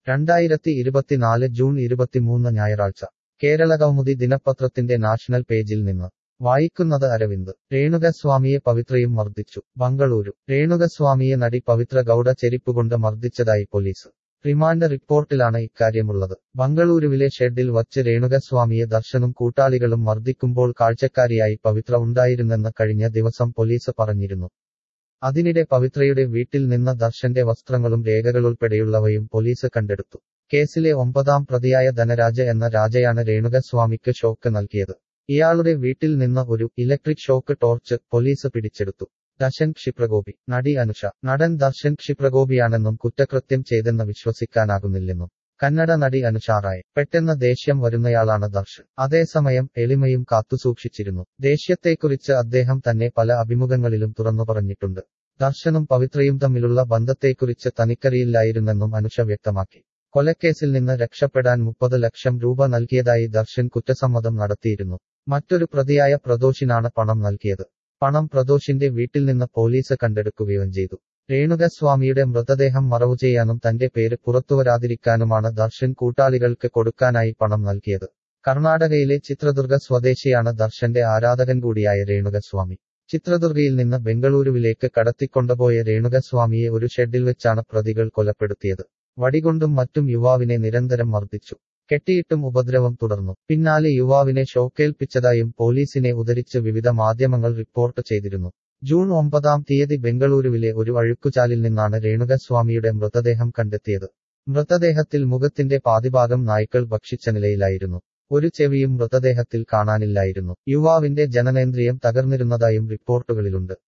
രണ്ടായിരത്തി ഇരുപത്തിനാല് ജൂൺ ഇരുപത്തിമൂന്ന് ഞായറാഴ്ച കേരള കൗമുദി ദിനപത്രത്തിന്റെ നാഷണൽ പേജിൽ നിന്ന് വായിക്കുന്നത് അരവിന്ദ് രേണുകസ്വാമിയെ പവിത്രയും മർദ്ദിച്ചു ബംഗളൂരു രേണുകസ്വാമിയെ നടി പവിത്ര ഗൌഡ ചെരിപ്പുകൊണ്ട് മർദ്ദിച്ചതായി പോലീസ് റിമാൻഡ് റിപ്പോർട്ടിലാണ് ഇക്കാര്യമുള്ളത് ബംഗളൂരുവിലെ ഷെഡിൽ വച്ച് രേണുകസ്വാമിയെ ദർശനും കൂട്ടാളികളും മർദ്ദിക്കുമ്പോൾ കാഴ്ചക്കാരിയായി പവിത്ര ഉണ്ടായിരുന്നെന്ന് കഴിഞ്ഞ ദിവസം പോലീസ് പറഞ്ഞിരുന്നു അതിനിടെ പവിത്രയുടെ വീട്ടിൽ നിന്ന് ദർശന്റെ വസ്ത്രങ്ങളും രേഖകളുൾപ്പെടെയുള്ളവയും പോലീസ് കണ്ടെടുത്തു കേസിലെ ഒമ്പതാം പ്രതിയായ ധനരാജ എന്ന രാജയാണ് രേണുകസ്വാമിക്ക് ഷോക്ക് നൽകിയത് ഇയാളുടെ വീട്ടിൽ നിന്ന് ഒരു ഇലക്ട്രിക് ഷോക്ക് ടോർച്ച് പോലീസ് പിടിച്ചെടുത്തു ദർശൻ ക്ഷിപ്രഗോപി നടി അനുഷ നടൻ ദർശൻ ക്ഷിപ്രഗോപിയാണെന്നും കുറ്റകൃത്യം ചെയ്തെന്ന് വിശ്വസിക്കാനാകുന്നില്ലെന്നും കന്നഡ നടി അനുഷാറായി പെട്ടെന്ന് ദേഷ്യം വരുന്നയാളാണ് ദർശൻ അതേസമയം എളിമയും കാത്തുസൂക്ഷിച്ചിരുന്നു ദേഷ്യത്തെക്കുറിച്ച് അദ്ദേഹം തന്നെ പല അഭിമുഖങ്ങളിലും തുറന്നു പറഞ്ഞിട്ടുണ്ട് ദർശനും പവിത്രയും തമ്മിലുള്ള ബന്ധത്തെക്കുറിച്ച് തനിക്കറിയില്ലായിരുന്നെന്നും അനുഷ വ്യക്തമാക്കി കൊലക്കേസിൽ നിന്ന് രക്ഷപ്പെടാൻ മുപ്പത് ലക്ഷം രൂപ നൽകിയതായി ദർശൻ കുറ്റസമ്മതം നടത്തിയിരുന്നു മറ്റൊരു പ്രതിയായ പ്രദോഷിനാണ് പണം നൽകിയത് പണം പ്രദോഷിന്റെ വീട്ടിൽ നിന്ന് പോലീസ് കണ്ടെടുക്കുകയും ചെയ്തു രേണുകസ്വാമിയുടെ മൃതദേഹം മറവു ചെയ്യാനും തന്റെ പേര് പുറത്തുവരാതിരിക്കാനുമാണ് ദർശൻ കൂട്ടാളികൾക്ക് കൊടുക്കാനായി പണം നൽകിയത് കർണാടകയിലെ ചിത്രദുർഗ സ്വദേശിയാണ് ദർശന്റെ ആരാധകൻ കൂടിയായ രേണുകസ്വാമി ചിത്രദുർഗയിൽ നിന്ന് ബംഗളൂരുവിലേക്ക് കടത്തിക്കൊണ്ടുപോയ രേണുകസ്വാമിയെ ഒരു ഷെഡിൽ വെച്ചാണ് പ്രതികൾ കൊലപ്പെടുത്തിയത് വടികൊണ്ടും മറ്റും യുവാവിനെ നിരന്തരം മർദ്ദിച്ചു കെട്ടിയിട്ടും ഉപദ്രവം തുടർന്നു പിന്നാലെ യുവാവിനെ ഷോക്കേൽപ്പിച്ചതായും പോലീസിനെ ഉദ്ധരിച്ച് വിവിധ മാധ്യമങ്ങൾ റിപ്പോർട്ട് ചെയ്തിരുന്നു ജൂൺ ഒമ്പതാം തീയതി ബംഗളൂരുവിലെ ഒരു അഴുക്കുചാലിൽ നിന്നാണ് രേണുകസ്വാമിയുടെ മൃതദേഹം കണ്ടെത്തിയത് മൃതദേഹത്തിൽ മുഖത്തിന്റെ പാതിഭാഗം നായ്ക്കൾ ഭക്ഷിച്ച നിലയിലായിരുന്നു ഒരു ചെവിയും മൃതദേഹത്തിൽ കാണാനില്ലായിരുന്നു യുവാവിന്റെ ജനനേന്ദ്രിയം തകർന്നിരുന്നതായും റിപ്പോർട്ടുകളിലുണ്ട്